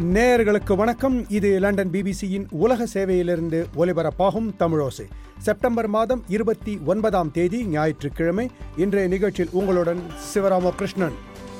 நேயர்களுக்கு வணக்கம் இது லண்டன் பிபிசியின் உலக சேவையிலிருந்து ஒலிபரப்பாகும் தமிழோசை செப்டம்பர் மாதம் இருபத்தி ஒன்பதாம் தேதி ஞாயிற்றுக்கிழமை இன்றைய நிகழ்ச்சியில் உங்களுடன் சிவராமகிருஷ்ணன்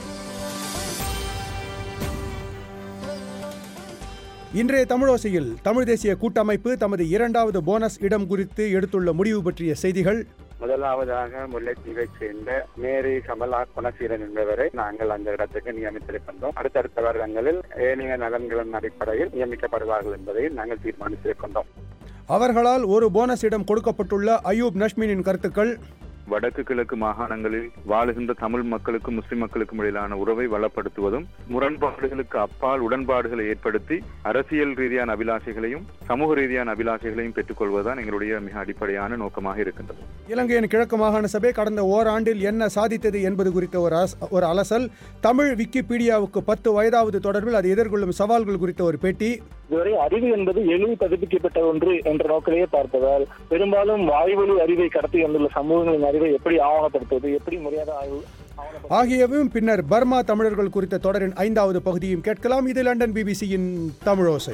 இன்றைய தமிழோசையில் தமிழ் தேசிய கூட்டமைப்பு தமது இரண்டாவது போனஸ் இடம் குறித்து எடுத்துள்ள முடிவு பற்றிய செய்திகள் முதலாவதாக முல்லைத்தீவைச் சேர்ந்த மேரி கமலா குணசீலன் என்பவரை நாங்கள் அந்த இடத்துக்கு நியமித்திருக்கின்றோம் அடுத்தடுத்த வருடங்களில் ஏனைய நலன்களின் அடிப்படையில் நியமிக்கப்படுவார்கள் என்பதை நாங்கள் தீர்மானித்திருக்கின்றோம் அவர்களால் ஒரு போனஸ் இடம் கொடுக்கப்பட்டுள்ள அயூப் நஷ்மினின் கருத்துக்கள் வடக்கு கிழக்கு மாகாணங்களில் வாழுகின்ற தமிழ் மக்களுக்கும் முஸ்லிம் மக்களுக்கும் இடையிலான உறவை வளப்படுத்துவதும் முரண்பாடுகளுக்கு அப்பால் உடன்பாடுகளை ஏற்படுத்தி அரசியல் ரீதியான அபிலாஷைகளையும் சமூக ரீதியான அபிலாஷைகளையும் பெற்றுக்கொள்வதுதான் எங்களுடைய மிக அடிப்படையான நோக்கமாக இருக்கின்றது இலங்கையின் கிழக்கு மாகாண சபை கடந்த ஓராண்டில் என்ன சாதித்தது என்பது குறித்த ஒரு அஸ்- ஒரு அலசல் தமிழ் விக்கிபீடியாவுக்கு பத்து வயதாவது தொடர்பில் அது எதிர்கொள்ளும் சவால்கள் குறித்த ஒரு பேட்டி இதுவரை அறிவு என்பது எளிதில் பதிப்பிக்கப்பட்ட ஒன்று என்ற நோக்கிலேயே பார்ப்பதால் பெரும்பாலும் வாய்வழி அறிவை கடத்தி வந்துள்ள சமூகங்களின் அறிவை எப்படி ஆவணப்படுத்துவது எப்படி முறையாக ஆய்வு ஆவணப்படுத்துவது ஆகியவையும் பின்னர் பர்மா தமிழர்கள் குறித்த தொடரின் ஐந்தாவது பகுதியும் கேட்கலாம் இது லண்டன் பிபிசியின் தமிழோசை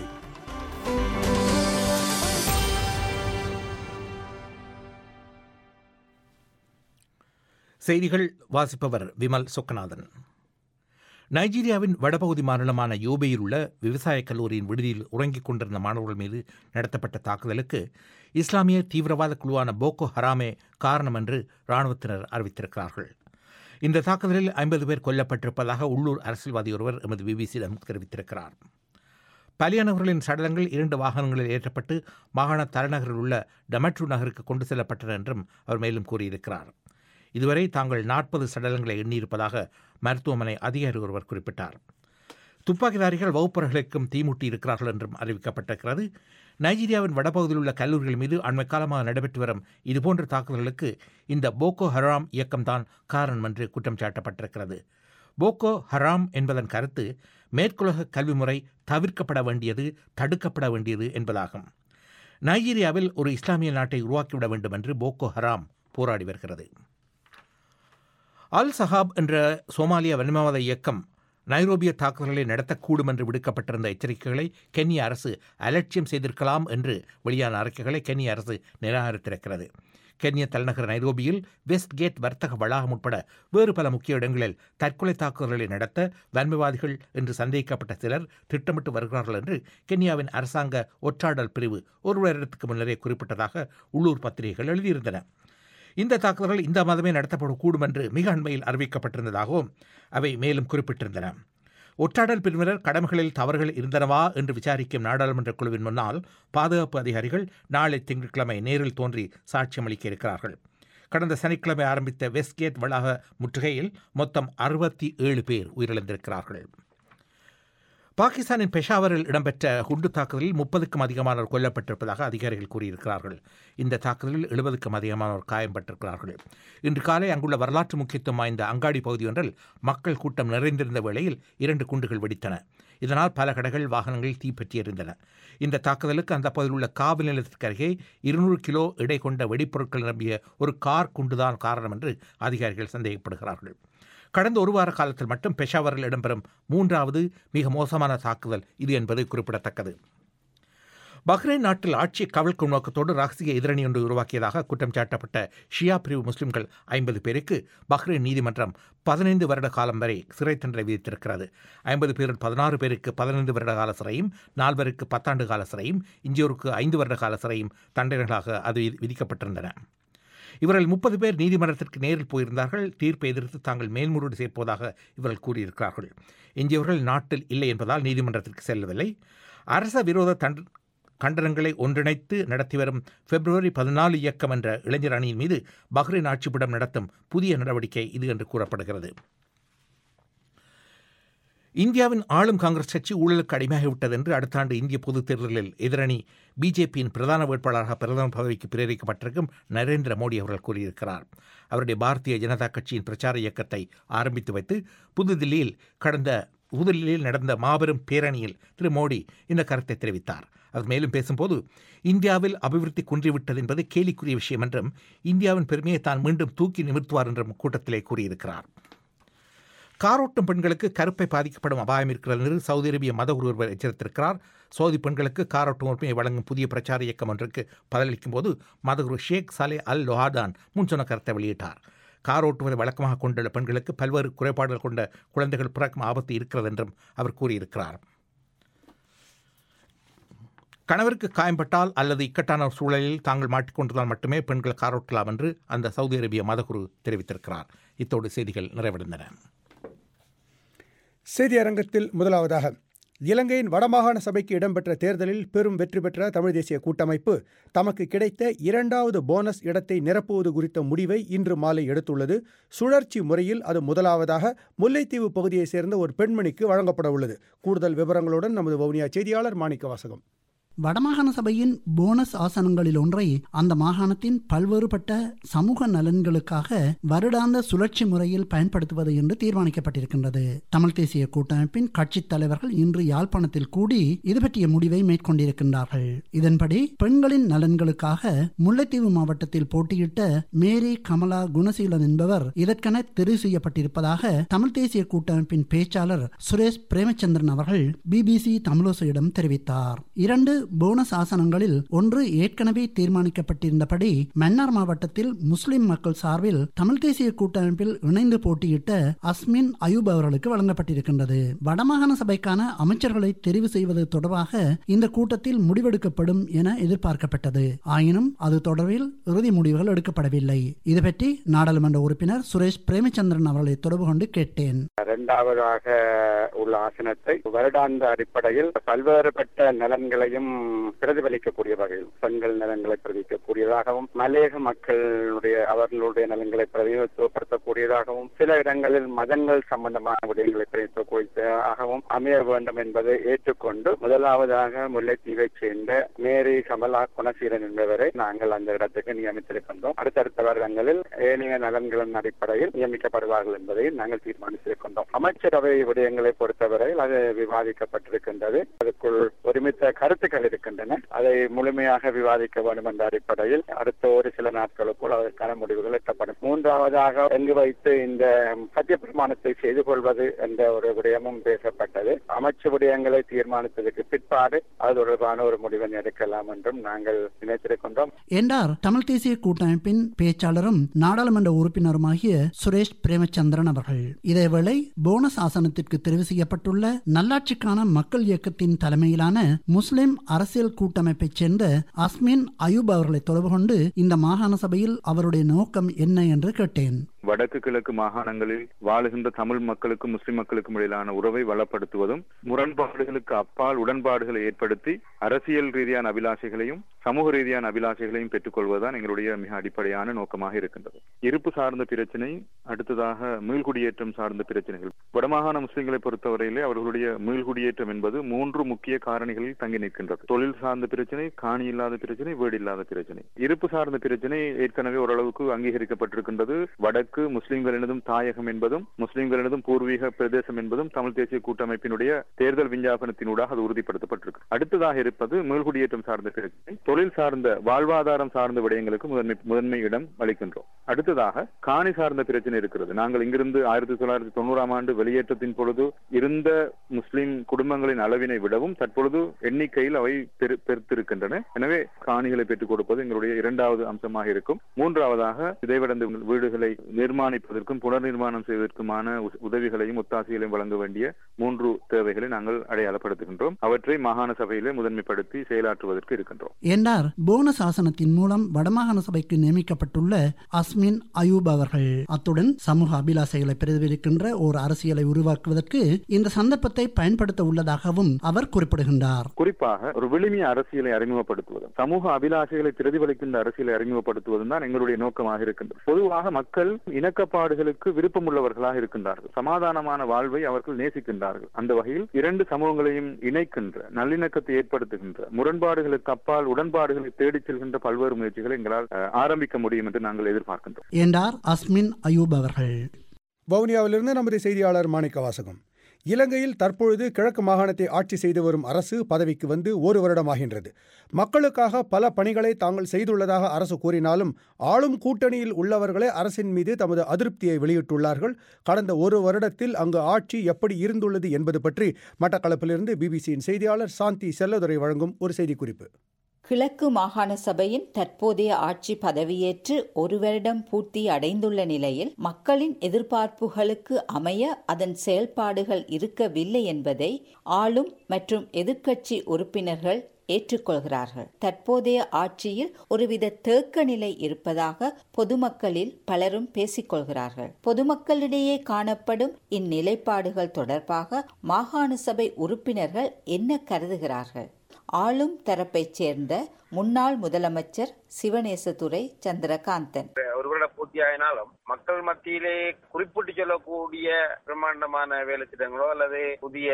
செய்திகள் வாசிப்பவர் விமல் சொக்கநாதன் நைஜீரியாவின் வடபகுதி மாநிலமான யோபேயில் உள்ள விவசாய கல்லூரியின் விடுதியில் உறங்கிக் கொண்டிருந்த மாணவர்கள் மீது நடத்தப்பட்ட தாக்குதலுக்கு இஸ்லாமிய தீவிரவாத குழுவான போகோ ஹராமே காரணம் என்று இராணுவத்தினர் அறிவித்திருக்கிறார்கள் இந்த தாக்குதலில் ஐம்பது பேர் கொல்லப்பட்டிருப்பதாக உள்ளூர் அரசியல்வாதி ஒருவர் எமது பிபிசியிடம் தெரிவித்திருக்கிறார் பலியானவர்களின் சடலங்கள் இரண்டு வாகனங்களில் ஏற்றப்பட்டு மாகாண தலைநகரில் உள்ள டமட்ரு நகருக்கு கொண்டு செல்லப்பட்டன என்றும் அவர் மேலும் கூறியிருக்கிறார் இதுவரை தாங்கள் நாற்பது சடலங்களை எண்ணியிருப்பதாக மருத்துவமனை அதிகாரி ஒருவர் குறிப்பிட்டார் துப்பாக்கிதாரிகள் வகுப்பறைகளுக்கும் தீமூட்டி இருக்கிறார்கள் என்றும் அறிவிக்கப்பட்டிருக்கிறது நைஜீரியாவின் வடபகுதியில் உள்ள கல்லூரிகள் மீது அண்மை காலமாக நடைபெற்று வரும் இதுபோன்ற தாக்குதல்களுக்கு இந்த போகோ ஹராம் இயக்கம்தான் காரணம் என்று குற்றம் சாட்டப்பட்டிருக்கிறது போகோ ஹராம் என்பதன் கருத்து மேற்குலக கல்வி முறை தவிர்க்கப்பட வேண்டியது தடுக்கப்பட வேண்டியது என்பதாகும் நைஜீரியாவில் ஒரு இஸ்லாமிய நாட்டை உருவாக்கிவிட வேண்டும் என்று போகோ ஹராம் போராடி வருகிறது அல் சஹாப் என்ற சோமாலிய வன்மவாத இயக்கம் நைரோபிய தாக்குதல்களை நடத்தக்கூடும் என்று விடுக்கப்பட்டிருந்த எச்சரிக்கைகளை கென்ய அரசு அலட்சியம் செய்திருக்கலாம் என்று வெளியான அறிக்கைகளை கென்ய அரசு நிராகரித்திருக்கிறது கென்ய தலைநகர் நைரோபியில் வெஸ்ட் கேட் வர்த்தக வளாகம் உட்பட வேறு பல முக்கிய இடங்களில் தற்கொலை தாக்குதல்களை நடத்த வன்மவாதிகள் என்று சந்தேகிக்கப்பட்ட சிலர் திட்டமிட்டு வருகிறார்கள் என்று கென்யாவின் அரசாங்க ஒற்றாடல் பிரிவு ஒரு வருடத்துக்கு முன்னரே குறிப்பிட்டதாக உள்ளூர் பத்திரிகைகள் எழுதியிருந்தன இந்த தாக்குதல்கள் இந்த மாதமே நடத்தப்படக்கூடும் என்று மிக அண்மையில் அறிவிக்கப்பட்டிருந்ததாகவும் அவை மேலும் குறிப்பிட்டிருந்தன ஒற்றாடல் பிரிவினர் கடமைகளில் தவறுகள் இருந்தனவா என்று விசாரிக்கும் நாடாளுமன்ற குழுவின் முன்னால் பாதுகாப்பு அதிகாரிகள் நாளை திங்கட்கிழமை நேரில் தோன்றி சாட்சியம் அளிக்க இருக்கிறார்கள் கடந்த சனிக்கிழமை ஆரம்பித்த வெஸ்ட்கேட் வளாக முற்றுகையில் மொத்தம் அறுபத்தி ஏழு பேர் உயிரிழந்திருக்கிறார்கள் பாகிஸ்தானின் பெஷாவரில் இடம்பெற்ற குண்டு தாக்குதலில் முப்பதுக்கும் அதிகமானோர் கொல்லப்பட்டிருப்பதாக அதிகாரிகள் கூறியிருக்கிறார்கள் இந்த தாக்குதலில் எழுபதுக்கும் அதிகமானோர் காயம்பட்டிருக்கிறார்கள் இன்று காலை அங்குள்ள வரலாற்று முக்கியத்துவம் வாய்ந்த அங்காடி பகுதி ஒன்றில் மக்கள் கூட்டம் நிறைந்திருந்த வேளையில் இரண்டு குண்டுகள் வெடித்தன இதனால் பல கடைகள் வாகனங்கள் தீப்பற்றி எறிந்தன இந்த தாக்குதலுக்கு அந்த பகுதியில் உள்ள காவல் நிலையத்திற்கு அருகே இருநூறு கிலோ எடை கொண்ட வெடிப்பொருட்கள் நிரம்பிய ஒரு கார் குண்டுதான் காரணம் என்று அதிகாரிகள் சந்தேகப்படுகிறார்கள் கடந்த ஒரு வார காலத்தில் மட்டும் பெஷாவரில் இடம்பெறும் மூன்றாவது மிக மோசமான தாக்குதல் இது என்பது குறிப்பிடத்தக்கது பஹ்ரைன் நாட்டில் ஆட்சியை கவிழ்க்கும் நோக்கத்தோடு ரகசிய எதிரணி ஒன்று உருவாக்கியதாக குற்றம் சாட்டப்பட்ட ஷியா பிரிவு முஸ்லிம்கள் ஐம்பது பேருக்கு பஹ்ரைன் நீதிமன்றம் பதினைந்து வருட காலம் வரை சிறை தண்டனை விதித்திருக்கிறது ஐம்பது பேரில் பதினாறு பேருக்கு பதினைந்து வருட கால சிறையும் நால்வருக்கு பத்தாண்டு கால சிறையும் இந்தியோருக்கு ஐந்து வருட கால சிறையும் தண்டனைகளாக அது விதி- விதிக்கப்பட்டிருந்தன இவர்கள் முப்பது பேர் நீதிமன்றத்திற்கு நேரில் போயிருந்தார்கள் தீர்ப்பை எதிர்த்து தாங்கள் மேல்முறையீடு செய்யப்போவதாக இவர்கள் கூறியிருக்கிறார்கள் எஞ்சியவர்கள் நாட்டில் இல்லை என்பதால் நீதிமன்றத்திற்கு செல்லவில்லை அரச விரோத தண்ட கண்டனங்களை ஒன்றிணைத்து நடத்தி வரும் பிப்ரவரி பதினாலு இயக்கம் என்ற இளைஞர் அணியின் மீது பஹ்ரைன் ஆட்சிப்பிடம் நடத்தும் புதிய நடவடிக்கை இது என்று கூறப்படுகிறது இந்தியாவின் ஆளும் காங்கிரஸ் கட்சி ஊழலுக்கு அடிமையாகிவிட்டது என்று அடுத்த ஆண்டு இந்திய பொதுத் தேர்தலில் எதிரணி பிஜேபியின் பிரதான வேட்பாளராக பிரதமர் பதவிக்கு பிரேரிக்கப்பட்டிருக்கும் நரேந்திர மோடி அவர்கள் கூறியிருக்கிறார் அவருடைய பாரதிய ஜனதா கட்சியின் பிரச்சார இயக்கத்தை ஆரம்பித்து வைத்து புதுதில்லியில் கடந்த புதுதில்லியில் நடந்த மாபெரும் பேரணியில் திரு மோடி இந்த கருத்தை தெரிவித்தார் அவர் மேலும் பேசும்போது இந்தியாவில் அபிவிருத்தி குன்றிவிட்டது என்பது கேலிக்குரிய விஷயம் என்றும் இந்தியாவின் பெருமையை தான் மீண்டும் தூக்கி நிமிர்த்துவார் என்றும் கூட்டத்திலே கூறியிருக்கிறார் காரோட்டும் பெண்களுக்கு கருப்பை பாதிக்கப்படும் அபாயம் இருக்கிறது என்று சவுதி அரேபிய மத குரு ஒருவர் எச்சரித்திருக்கிறார் சவுதி பெண்களுக்கு காரோட்டும் உரிமையை வழங்கும் புதிய பிரச்சார இயக்கம் ஒன்றுக்கு பதிலளிக்கும் போது மதகுரு ஷேக் சாலே அல் லொஹாதான் முன் சொன்ன கருத்தை வெளியிட்டார் கார் ஓட்டுவதை வழக்கமாக கொண்டுள்ள பெண்களுக்கு பல்வேறு குறைபாடுகள் கொண்ட குழந்தைகள் பிறக்கும் ஆபத்து இருக்கிறது என்றும் அவர் கூறியிருக்கிறார் கணவருக்கு காயம்பட்டால் அல்லது இக்கட்டான ஒரு சூழலில் தாங்கள் மாட்டிக்கொண்டதால் மட்டுமே பெண்கள் காரோட்டலாம் என்று அந்த சவுதி அரேபிய மதகுரு தெரிவித்திருக்கிறார் இத்தோடு செய்திகள் நிறைவடைந்தன செய்தி அரங்கத்தில் முதலாவதாக இலங்கையின் வடமாகாண சபைக்கு இடம்பெற்ற தேர்தலில் பெரும் வெற்றி பெற்ற தமிழ் தேசிய கூட்டமைப்பு தமக்கு கிடைத்த இரண்டாவது போனஸ் இடத்தை நிரப்புவது குறித்த முடிவை இன்று மாலை எடுத்துள்ளது சுழற்சி முறையில் அது முதலாவதாக முல்லைத்தீவு பகுதியைச் சேர்ந்த ஒரு பெண்மணிக்கு வழங்கப்பட உள்ளது கூடுதல் விவரங்களுடன் நமது வவுனியா செய்தியாளர் மாணிக்க வாசகம் வடமாகாண சபையின் போனஸ் ஆசனங்களில் ஒன்றை அந்த மாகாணத்தின் பல்வேறுபட்ட சமூக நலன்களுக்காக வருடாந்த சுழற்சி முறையில் பயன்படுத்துவது என்று தீர்மானிக்கப்பட்டிருக்கின்றது தமிழ் தேசிய கூட்டமைப்பின் கட்சித் தலைவர்கள் இன்று யாழ்ப்பாணத்தில் கூடி இது பற்றிய முடிவை மேற்கொண்டிருக்கின்றார்கள் இதன்படி பெண்களின் நலன்களுக்காக முல்லைத்தீவு மாவட்டத்தில் போட்டியிட்ட மேரி கமலா குணசீலன் என்பவர் இதற்கென தெரிவு செய்யப்பட்டிருப்பதாக தமிழ் தேசிய கூட்டமைப்பின் பேச்சாளர் சுரேஷ் பிரேமச்சந்திரன் அவர்கள் பிபிசி தமிழோசையிடம் தெரிவித்தார் இரண்டு போனஸ் ஆசனங்களில் ஒன்று ஏற்கனவே தீர்மானிக்கப்பட்டிருந்தபடி மன்னார் மாவட்டத்தில் முஸ்லிம் மக்கள் சார்பில் தமிழ் தேசிய கூட்டமைப்பில் இணைந்து போட்டியிட்ட அஸ்மின் அயூப் அவர்களுக்கு வழங்கப்பட்டிருக்கின்றது வடமாகாண சபைக்கான அமைச்சர்களை தெரிவு செய்வது தொடர்பாக இந்த கூட்டத்தில் முடிவெடுக்கப்படும் என எதிர்பார்க்கப்பட்டது ஆயினும் அது தொடர்பில் இறுதி முடிவுகள் எடுக்கப்படவில்லை இது பற்றி நாடாளுமன்ற உறுப்பினர் சுரேஷ் பிரேமச்சந்திரன் அவர்களை தொடர்பு கொண்டு கேட்டேன் இரண்டாவதாக உள்ள ஆசனத்தை வருடாந்த அடிப்படையில் பல்வேறுபட்ட நலன்களையும் பிரதிபலிக்கக்கூடிய வகையில் பெண்கள் நலன்களை பிரதிக்கக்கூடியதாகவும் மலையக மக்களுடைய அவர்களுடைய நலன்களை பிரதிநிதித்துவப்படுத்தக்கூடியதாகவும் சில இடங்களில் மதங்கள் சம்பந்தமான விடயங்களை பிரதித்துவக்கூடியதாகவும் அமைய வேண்டும் என்பதை ஏற்றுக்கொண்டு முதலாவதாக முல்லைத்தீவைச் சேர்ந்த மேரி கமலா குணசீலன் என்பவரை நாங்கள் அந்த இடத்துக்கு நியமித்திருக்கின்றோம் அடுத்தடுத்த வருடங்களில் ஏனைய நலன்களின் அடிப்படையில் நியமிக்கப்படுவார்கள் என்பதை நாங்கள் தீர்மானித்திருக்கின்றோம் அமைச்சரவை விடயங்களை பொறுத்தவரையில் அது விவாதிக்கப்பட்டிருக்கின்றது அதுக்குள் ஒருமித்த கருத்துக்கள் இருக்கின்றன அதை முழுமையாக விவாதிக்க வேண்டும் என்ற அடிப்படையில் அடுத்த ஒரு சில நாட்களுக்குள் அதற்கான முடிவுகள் எட்டப்படும் மூன்றாவதாக எங்கு வைத்து இந்த சத்திய பிரமாணத்தை செய்து கொள்வது என்ற ஒரு விடயமும் பேசப்பட்டது அமைச்சு விடயங்களை தீர்மானித்ததுக்கு பிற்பாடு அது தொடர்பான ஒரு முடிவை எடுக்கலாம் என்றும் நாங்கள் நினைத்திருக்கின்றோம் என்றார் தமிழ் தேசிய கூட்டமைப்பின் பேச்சாளரும் நாடாளுமன்ற உறுப்பினருமாகிய சுரேஷ் பிரேமச்சந்திரன் அவர்கள் இதேவேளை போனஸ் ஆசனத்திற்கு தெரிவு செய்யப்பட்டுள்ள நல்லாட்சிக்கான மக்கள் இயக்கத்தின் தலைமையிலான முஸ்லிம் அரசியல் கூட்டமைப்பைச் சேர்ந்த அஸ்மின் அயூப் அவர்களை தொடர்பு கொண்டு இந்த மாகாண சபையில் அவருடைய நோக்கம் என்ன என்று கேட்டேன் வடக்கு கிழக்கு மாகாணங்களில் வாழுகின்ற தமிழ் மக்களுக்கும் முஸ்லிம் மக்களுக்கும் இடையிலான உறவை வளப்படுத்துவதும் முரண்பாடுகளுக்கு அப்பால் உடன்பாடுகளை ஏற்படுத்தி அரசியல் ரீதியான அபிலாஷைகளையும் சமூக ரீதியான அபிலாஷைகளையும் பெற்றுக்கொள்வதுதான் எங்களுடைய மிக அடிப்படையான நோக்கமாக இருக்கின்றது இருப்பு சார்ந்த பிரச்சனை அடுத்ததாக மீள்குடியேற்றம் சார்ந்த பிரச்சனைகள் வடமாகாண முஸ்லிம்களை பொறுத்தவரையிலே அவர்களுடைய மீள்குடியேற்றம் என்பது மூன்று முக்கிய காரணிகளில் தங்கி நிற்கின்றது தொழில் சார்ந்த பிரச்சனை காணி இல்லாத பிரச்சனை வீடு இல்லாத பிரச்சனை இருப்பு சார்ந்த பிரச்சனை ஏற்கனவே ஓரளவுக்கு அங்கீகரிக்கப்பட்டிருக்கின்றது வடக்கு முஸ்லிம்களினதும் தாயகம் என்பதும் முஸ்லிம்களினதும் பூர்வீக பிரதேசம் என்பதும் தமிழ் தேசிய கூட்டமைப்பினுடைய தேர்தல் விஞ்ஞாபனத்தினூடாக அது உறுதிப்படுத்தப்பட்டிருக்கு அடுத்ததாக இருப்பது மீள்குடியேற்றம் சார்ந்த பிரச்சனை தொழில் சார்ந்த வாழ்வாதாரம் சார்ந்த விடயங்களுக்கு முதன்மை முதன்மை இடம் அளிக்கின்றோம் அடுத்ததாக காணி சார்ந்த பிரச்சனை இருக்கிறது நாங்கள் இங்கிருந்து ஆயிரத்தி தொள்ளாயிரத்தி தொண்ணூறாம் ஆண்டு வெளியேற்றத்தின் பொழுது இருந்த முஸ்லிம் குடும்பங்களின் அளவினை விடவும் தற்பொழுது எண்ணிக்கையில் அவை பெருத்திருக்கின்றன எனவே காணிகளை பெற்றுக் கொடுப்பது எங்களுடைய இரண்டாவது அம்சமாக இருக்கும் மூன்றாவதாக இதைவிடந்த வீடுகளை நிர்மாணிப்பதற்கும் புனர் நிர்மாணம் செய்வதற்குமான உதவிகளையும் ஒத்தாசைகளையும் வழங்க வேண்டிய மூன்று தேவைகளை நாங்கள் அடையாளப்படுத்துகின்றோம் அவற்றை மாகாண சபையிலே முதன்மைப்படுத்தி செயலாற்றுவதற்கு இருக்கின்றோம் என்றார் போனஸ் ஆசனத்தின் மூலம் வடமாகாண சபைக்கு நியமிக்கப்பட்டுள்ள அஸ்மின் அயூப் அவர்கள் அத்துடன் சமூக அபிலாசைகளை பிரதிபலிக்கின்ற ஒரு அரசியலை உருவாக்குவதற்கு இந்த சந்தர்ப்பத்தை பயன்படுத்த உள்ளதாகவும் அவர் குறிப்பிடுகின்றார் குறிப்பாக ஒரு விளிமிய அரசியலை அறிமுகப்படுத்துவதும் சமூக அபிலாஷைகளை பிரதிபலிக்கின்ற அரசியலை அறிமுகப்படுத்துவதும் தான் எங்களுடைய நோக்கமாக இருக்கின்றது பொதுவாக மக்கள் இணக்கப்பாடுகளுக்கு விருப்பம் உள்ளவர்களாக இருக்கின்றார்கள் சமாதானமான வாழ்வை அவர்கள் நேசிக்கின்றார்கள் அந்த வகையில் இரண்டு சமூகங்களையும் இணைக்கின்ற நல்லிணக்கத்தை ஏற்படுத்துகின்ற முரண்பாடுகளுக்கு அப்பால் உடன்பாடுகளை தேடிச் செல்கின்ற பல்வேறு முயற்சிகளை எங்களால் ஆரம்பிக்க முடியும் என்று நாங்கள் எதிர்பார்க்கின்றோம் என்றார் அஸ்மின் அயூப் அவர்கள் வவுனியாவிலிருந்து நமது செய்தியாளர் மாணிக்க வாசகம் இலங்கையில் தற்பொழுது கிழக்கு மாகாணத்தை ஆட்சி செய்து வரும் அரசு பதவிக்கு வந்து ஒரு வருடமாகின்றது மக்களுக்காக பல பணிகளை தாங்கள் செய்துள்ளதாக அரசு கூறினாலும் ஆளும் கூட்டணியில் உள்ளவர்களே அரசின் மீது தமது அதிருப்தியை வெளியிட்டுள்ளார்கள் கடந்த ஒரு வருடத்தில் அங்கு ஆட்சி எப்படி இருந்துள்ளது என்பது பற்றி மட்டக்களப்பிலிருந்து பிபிசியின் செய்தியாளர் சாந்தி செல்லதுரை வழங்கும் ஒரு செய்திக்குறிப்பு கிழக்கு மாகாண சபையின் தற்போதைய ஆட்சி பதவியேற்று ஒரு வருடம் பூர்த்தி அடைந்துள்ள நிலையில் மக்களின் எதிர்பார்ப்புகளுக்கு அமைய அதன் செயல்பாடுகள் இருக்கவில்லை என்பதை ஆளும் மற்றும் எதிர்க்கட்சி உறுப்பினர்கள் ஏற்றுக்கொள்கிறார்கள் தற்போதைய ஆட்சியில் ஒருவித தேக்க நிலை இருப்பதாக பொதுமக்களில் பலரும் பேசிக்கொள்கிறார்கள் பொதுமக்களிடையே காணப்படும் இந்நிலைப்பாடுகள் தொடர்பாக மாகாண சபை உறுப்பினர்கள் என்ன கருதுகிறார்கள் ஆளும் தரப்பைச் சேர்ந்த முன்னாள் முதலமைச்சர் சிவநேசதுரை சந்திரகாந்தன் ஒரு வருட பூர்த்தியாயினாலும் மக்கள் மத்தியிலே குறிப்பிட்டு சொல்லக்கூடிய பிரம்மாண்டமான வேலை திட்டங்களோ அல்லது புதிய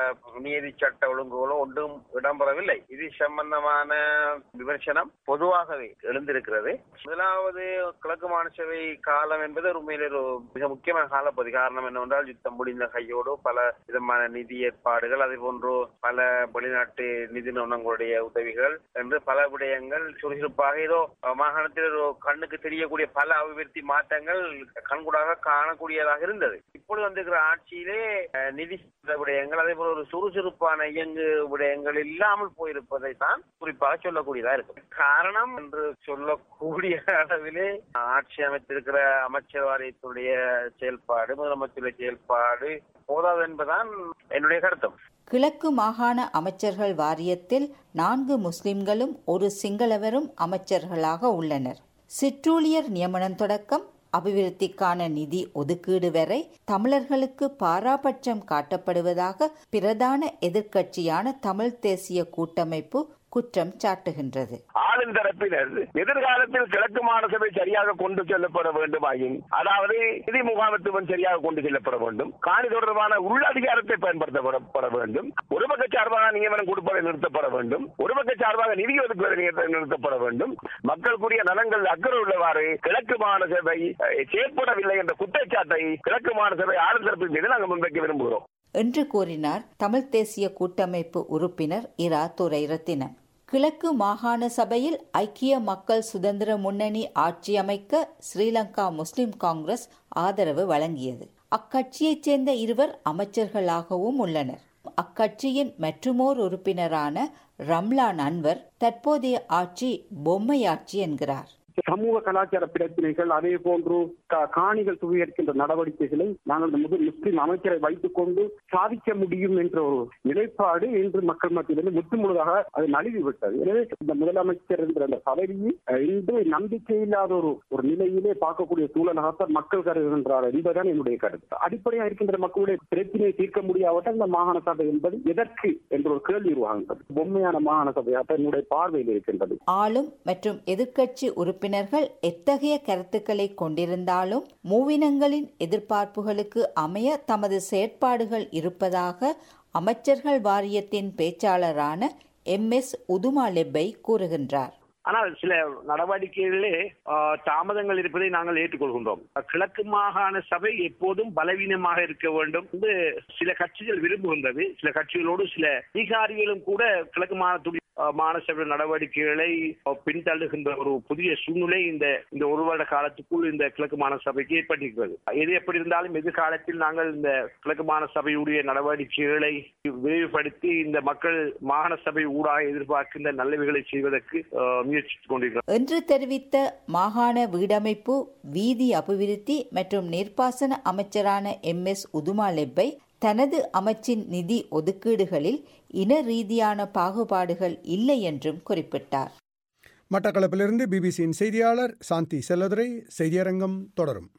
நீதி சட்ட ஒழுங்குகளோ ஒன்றும் இடம்பெறவில்லை இது சம்பந்தமான விமர்சனம் பொதுவாகவே எழுந்திருக்கிறது முதலாவது கிழக்கு மாநிலசபை காலம் என்பது உண்மையிலே ஒரு மிக முக்கியமான காலப்பகுதி காரணம் என்னவென்றால் யுத்தம் முடிந்த கையோடு பல விதமான நிதி ஏற்பாடுகள் அதே போன்று பல வெளிநாட்டு நிதி நிறுவனங்களுடைய உதவிகள் என்று பல விடயங்கள் சுறுசுறுப்பாக ஏதோ மாகாணத்தில் ஒரு கண்ணுக்கு தெரியக்கூடிய பல அபிவிருத்தி மாற்றங்கள் கண்கூடாக காணக்கூடியதாக இருந்தது இப்பொழுது வந்திருக்கிற ஆட்சியிலே நிதி விடயங்கள் அதே போல ஒரு சுறுசுறுப்பான இயங்கு விடயங்கள் இல்லாமல் போயிருப்பதை தான் குறிப்பாக சொல்லக்கூடியதா இருக்கு காரணம் என்று சொல்லக்கூடிய அளவிலே ஆட்சி அமைத்திருக்கிற அமைச்சர் வாரியத்துடைய செயல்பாடு முதலமைச்சருடைய செயல்பாடு போதாது என்பதுதான் என்னுடைய கருத்தம் கிழக்கு மாகாண அமைச்சர்கள் வாரியத்தில் நான்கு முஸ்லிம்களும் ஒரு சிங்களவரும் அமைச்சர்களாக உள்ளனர் சிற்றூழியர் நியமனம் தொடக்கம் அபிவிருத்திக்கான நிதி ஒதுக்கீடு வரை தமிழர்களுக்கு பாராபட்சம் காட்டப்படுவதாக பிரதான எதிர்க்கட்சியான தமிழ் தேசிய கூட்டமைப்பு குற்றம் சாட்டுகின்றது ஆளும் தரப்பினர் எதிர்காலத்தில் கிழக்கு மாநசபை சரியாக கொண்டு செல்லப்பட வேண்டுமாயின் அதாவது நிதி முகாமத்துவம் சரியாக கொண்டு செல்லப்பட வேண்டும் காணி தொடர்பான உள்ள அதிகாரத்தை பயன்படுத்தப்பட வேண்டும் ஒரு பக்க சார்பாக நியமனம் கொடுப்பதை நிறுத்தப்பட வேண்டும் ஒரு பக்க சார்பாக நிதி ஒதுக்குவதை நிறுத்தப்பட வேண்டும் மக்களுக்குரிய நலன்கள் அக்கறை உள்ளவாறு கிழக்கு மாநசபை செயற்படவில்லை என்ற குற்றச்சாட்டை கிழக்கு மாநசபை ஆளும் தரப்பின் மீது நாங்கள் முன்வைக்க விரும்புகிறோம் என்று கூறினார் தமிழ் தேசிய கூட்டமைப்பு உறுப்பினர் இரா துரை ரத்தினம் கிழக்கு மாகாண சபையில் ஐக்கிய மக்கள் சுதந்திர முன்னணி ஆட்சி அமைக்க ஸ்ரீலங்கா முஸ்லிம் காங்கிரஸ் ஆதரவு வழங்கியது அக்கட்சியைச் சேர்ந்த இருவர் அமைச்சர்களாகவும் உள்ளனர் அக்கட்சியின் மற்றுமோர் உறுப்பினரான ரம்லான் அன்வர் தற்போதைய ஆட்சி பொம்மையாட்சி என்கிறார் சமூக கலாச்சார பிரச்சனைகள் அதே போன்று காணிகள் சுவீகரிக்கின்ற நடவடிக்கைகளை நாங்கள் முதல் முஸ்லிம் அமைச்சரை வைத்துக் கொண்டு சாதிக்க முடியும் என்ற ஒரு நிலைப்பாடு இன்று மக்கள் மத்தியிலிருந்து முற்றுமுழுதாக அது நழுவி விட்டது எனவே இந்த முதலமைச்சர் என்ற அந்த பதவியை இன்று நம்பிக்கை இல்லாத ஒரு ஒரு நிலையிலே பார்க்கக்கூடிய சூழலாகத்தான் மக்கள் கருதுகின்றார் என்பதுதான் என்னுடைய கருத்து அடிப்படையாக இருக்கின்ற மக்களுடைய பிரச்சனையை தீர்க்க முடியாவிட்டால் இந்த மாகாண சபை என்பது எதற்கு என்ற ஒரு கேள்வி உருவாகின்றது பொம்மையான மாகாண சபையாக என்னுடைய பார்வையில் இருக்கின்றது ஆளும் மற்றும் எதிர்க்கட்சி உறுப்பினர் உறுப்பினர்கள் எத்தகைய கருத்துக்களை கொண்டிருந்தாலும் மூவினங்களின் எதிர்பார்ப்புகளுக்கு அமைய தமது செயற்பாடுகள் இருப்பதாக அமைச்சர்கள் வாரியத்தின் பேச்சாளரான எம் எஸ் உதுமாலெப்பை கூறுகின்றார் ஆனால் சில நடவடிக்கைகளிலே தாமதங்கள் இருப்பதை நாங்கள் ஏற்றுக்கொள்கின்றோம் கிழக்கு மாகாண சபை எப்போதும் பலவீனமாக இருக்க வேண்டும் என்று சில கட்சிகள் விரும்புகின்றது சில கட்சிகளோடு சில அதிகாரிகளும் கூட கிழக்கு மாகாணத்துடைய மாநசபை நடவடிக்கைகளை பின்தள்ளுகின்ற ஒரு புதிய சூழ்நிலை இந்த இந்த ஒரு வருட காலத்துக்குள் இந்த கிழக்கு மாநசபைக்கு ஏற்பட்டிருக்கிறது எது எப்படி இருந்தாலும் எதிர்காலத்தில் நாங்கள் இந்த கிழக்கு மாநசபையுடைய நடவடிக்கைகளை விரிவுபடுத்தி இந்த மக்கள் மாகாண சபை ஊடாக எதிர்பார்க்கின்ற நல்லவைகளை செய்வதற்கு முயற்சித்துக் கொண்டிருக்கிறோம் என்று தெரிவித்த மாகாண வீடமைப்பு வீதி அபிவிருத்தி மற்றும் நீர்ப்பாசன அமைச்சரான எம் எஸ் உதுமாலெப்பை தனது அமைச்சின் நிதி ஒதுக்கீடுகளில் இன ரீதியான பாகுபாடுகள் இல்லை என்றும் குறிப்பிட்டார் மட்டக்களப்பிலிருந்து பிபிசியின் செய்தியாளர் சாந்தி செல்லதுரை செய்தியரங்கம் தொடரும்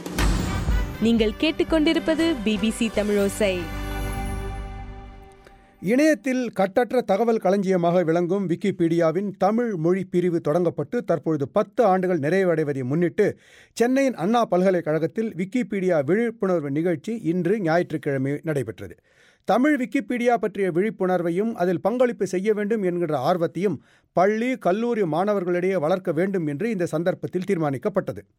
நீங்கள் கேட்டுக்கொண்டிருப்பது பிபிசி தமிழோசை இணையத்தில் கட்டற்ற தகவல் களஞ்சியமாக விளங்கும் விக்கிபீடியாவின் தமிழ் மொழி பிரிவு தொடங்கப்பட்டு தற்பொழுது பத்து ஆண்டுகள் நிறைவடைவதை முன்னிட்டு சென்னையின் அண்ணா பல்கலைக்கழகத்தில் விக்கிபீடியா விழிப்புணர்வு நிகழ்ச்சி இன்று ஞாயிற்றுக்கிழமை நடைபெற்றது தமிழ் விக்கிபீடியா பற்றிய விழிப்புணர்வையும் அதில் பங்களிப்பு செய்ய வேண்டும் என்கிற ஆர்வத்தையும் பள்ளி கல்லூரி மாணவர்களிடையே வளர்க்க வேண்டும் என்று இந்த சந்தர்ப்பத்தில் தீர்மானிக்கப்பட்டது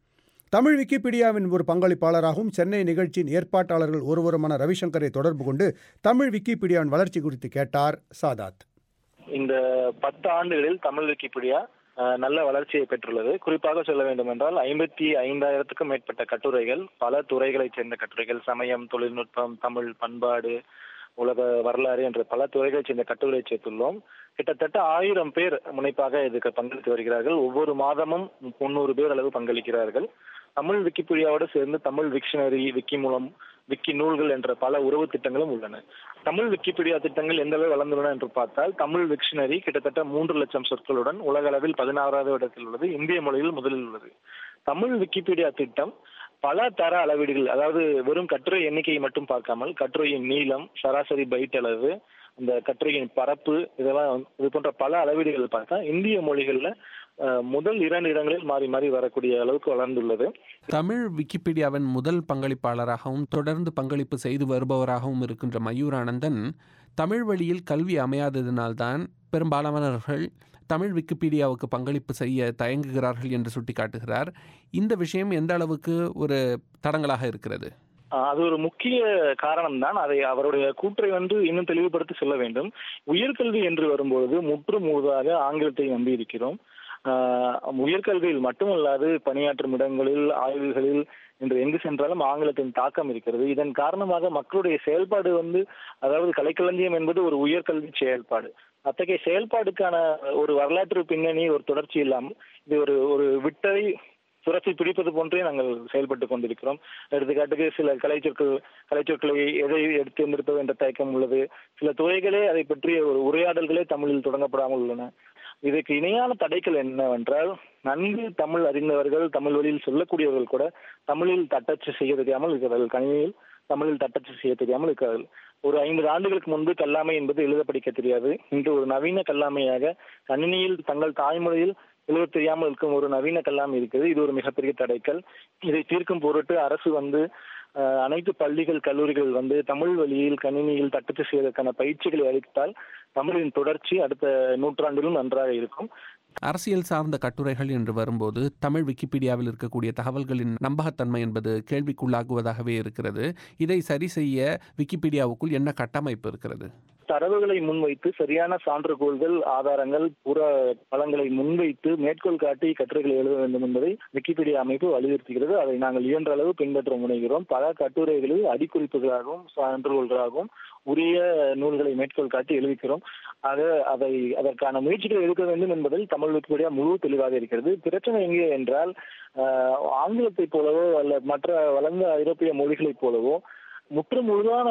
தமிழ் விக்கிபீடியாவின் ஒரு பங்களிப்பாளராகவும் சென்னை நிகழ்ச்சியின் ஏற்பாட்டாளர்கள் ஒருவருமான ரவிசங்கரை தொடர்பு கொண்டு தமிழ் விக்கிபீடியாவின் வளர்ச்சி குறித்து கேட்டார் சாதாத் இந்த பத்து ஆண்டுகளில் தமிழ் விக்கிபீடியா அஹ், நல்ல வளர்ச்சியை பெற்றுள்ளது குறிப்பாக சொல்ல வேண்டும் என்றால் ஐம்பத்தி ஐந்தாயிரத்துக்கும் மேற்பட்ட கட்டுரைகள் பல துறைகளைச் சேர்ந்த கட்டுரைகள் சமயம் தொழில்நுட்பம் தமிழ் பண்பாடு உலக வரலாறு என்ற பல துறைகளைச் சேர்ந்த கட்டுரைகளை சேர்த்துள்ளோம் கிட்டத்தட்ட ஆயிரம் பேர் முனைப்பாக இதுக்கு பங்களித்து வருகிறார்கள் ஒவ்வொரு மாதமும் முன்னூறு பேர் அளவு பங்களிக்கிறார்கள் தமிழ் விக்கிபீடியாவோடு சேர்ந்து தமிழ் விக்ஷனரி விக்கி மூலம் விக்கி நூல்கள் என்ற பல உறவு திட்டங்களும் உள்ளன தமிழ் விக்கிபீடியா திட்டங்கள் எந்த அளவு வளர்ந்துள்ளன என்று பார்த்தால் தமிழ் விக்ஷனரி கிட்டத்தட்ட மூன்று லட்சம் சொற்களுடன் உலக அளவில் பதினாறாவது இடத்தில் உள்ளது இந்திய மொழியில் முதலில் உள்ளது தமிழ் விக்கிபீடியா திட்டம் பல தர அளவீடுகள் அதாவது வெறும் கட்டுரை எண்ணிக்கையை மட்டும் பார்க்காமல் கட்டுரையின் நீளம் சராசரி பைட் அளவு இந்த கட்டுரையின் பரப்பு இதெல்லாம் வந்து- இது போன்ற பல அளவீடுகள் பார்த்தா இந்திய மொழிகள்ல அஹ், முதல் இரண்டு இடங்களில் மாறி மாறி வரக்கூடிய அளவுக்கு வளர்ந்துள்ளது தமிழ் விக்கிபீடியாவின் முதல் பங்களிப்பாளராகவும் தொடர்ந்து பங்களிப்பு செய்து வருபவராகவும் இருக்கின்ற மயூரானந்தன் தமிழ் வழியில் கல்வி அமையாததினால்தான் பெரும்பாலானவர்கள் தமிழ் விக்கிபீடியாவுக்கு பங்களிப்பு செய்ய தயங்குகிறார்கள் என்று சுட்டிக்காட்டுகிறார் இந்த விஷயம் எந்த அளவுக்கு ஒரு தடங்கலாக இருக்கிறது ஆஹ் அது ஒரு முக்கிய காரணம் தான் அதை அவருடைய கூற்றை வந்து இன்னும் தெளிவுபடுத்தி சொல்ல வேண்டும் உயர்கல்வி என்று வரும்பொழுது முற்று முழுதாக ஆங்கிலத்தை நம்பி இருக்கிறோம் ஆஹ் உயர்கல்வியில் மட்டுமல்லாது பணியாற்றும் இடங்களில் ஆய்வுகளில் என்று எங்கு சென்றாலும் ஆங்கிலத்தின் தாக்கம் இருக்கிறது இதன் காரணமாக மக்களுடைய செயல்பாடு வந்து அதாவது கலைக்களஞ்சியம் என்பது ஒரு உயர்கல்வி செயல்பாடு அத்தகைய செயல்பாடுக்கான ஒரு வரலாற்று பின்னணி ஒரு தொடர்ச்சி இல்லாமல் இது ஒரு ஒரு விட்டை சுரத்தி பிடிப்பது போன்றே நாங்கள் செயல்பட்டு கொண்டிருக்கிறோம் எடுத்துக்காட்டுக்கு சில கலைச்சொற்கள் கலைச்சொற்களை எதை எடுத்து தேர்ந்தெடுப்பது என்ற தயக்கம் உள்ளது சில துறைகளே அதை பற்றிய ஒரு உரையாடல்களே தமிழில் தொடங்கப்படாமல் உள்ளன இதுக்கு இணையான தடைகள் என்னவென்றால் நன்கு தமிழ் அறிந்தவர்கள் தமிழ் வழியில் சொல்லக்கூடியவர்கள் கூட தமிழில் தட்டச்சு செய்ய தெரியாமல் இருக்கிறார்கள் கணினியில் தமிழில் தட்டச்சு செய்ய தெரியாமல் இருக்கிறார்கள் ஒரு ஐம்பது ஆண்டுகளுக்கு முன்பு கல்லாமை என்பது எழுத படிக்க தெரியாது இன்று ஒரு நவீன கல்லாமையாக கணினியில் தங்கள் தாய்மொழியில் எழுத தெரியாமல் இருக்கும் ஒரு நவீன கல்லாமை இருக்குது இது ஒரு மிகப்பெரிய தடைக்கல் இதை தீர்க்கும் பொருட்டு அரசு வந்து அஹ், அனைத்து பள்ளிகள் கல்லூரிகள் வந்து தமிழ் வழியில் கணினியில் தட்டச்சு செய்வதற்கான பயிற்சிகளை அளித்தால் தமிழின் தொடர்ச்சி அடுத்த நூற்றாண்டிலும் நன்றாக இருக்கும் அரசியல் சார்ந்த கட்டுரைகள் என்று வரும்போது தமிழ் விக்கிபீடியாவில் இருக்கக்கூடிய தகவல்களின் நம்பகத்தன்மை என்பது கேள்விக்குள்ளாகுவதாகவே இருக்கிறது இதை சரி செய்ய விக்கிபீடியாவுக்குள் என்ன கட்டமைப்பு இருக்கிறது தரவுகளை முன்வைத்து சரியான சான்றுகோள்கள் ஆதாரங்கள் புற பலங்களை முன்வைத்து மேற்கோள் காட்டி கட்டுரைகளை எழுத வேண்டும் என்பதை விக்கிபீடியா அமைப்பு வலியுறுத்துகிறது அதை நாங்கள் இயன்ற அளவு பின்பற்ற முனைகிறோம் பல கட்டுரைகளில் அடிக்குறிப்புகளாகவும் சான்றுகோள்களாகவும் உரிய நூல்களை மேற்கோள் காட்டி எழுதிக்கிறோம் ஆக அதை அதற்கான முயற்சிகளை எடுக்க வேண்டும் என்பதில் தமிழ் விக்கிபீடியா முழு தெளிவாக இருக்கிறது பிரச்சனை எங்கே என்றால் ஆஹ், ஆங்கிலத்தைப் போலவோ அல்ல மற்ற வளர்ந்த ஐரோப்பிய மொழிகளைப் போலவோ முற்று முழுதான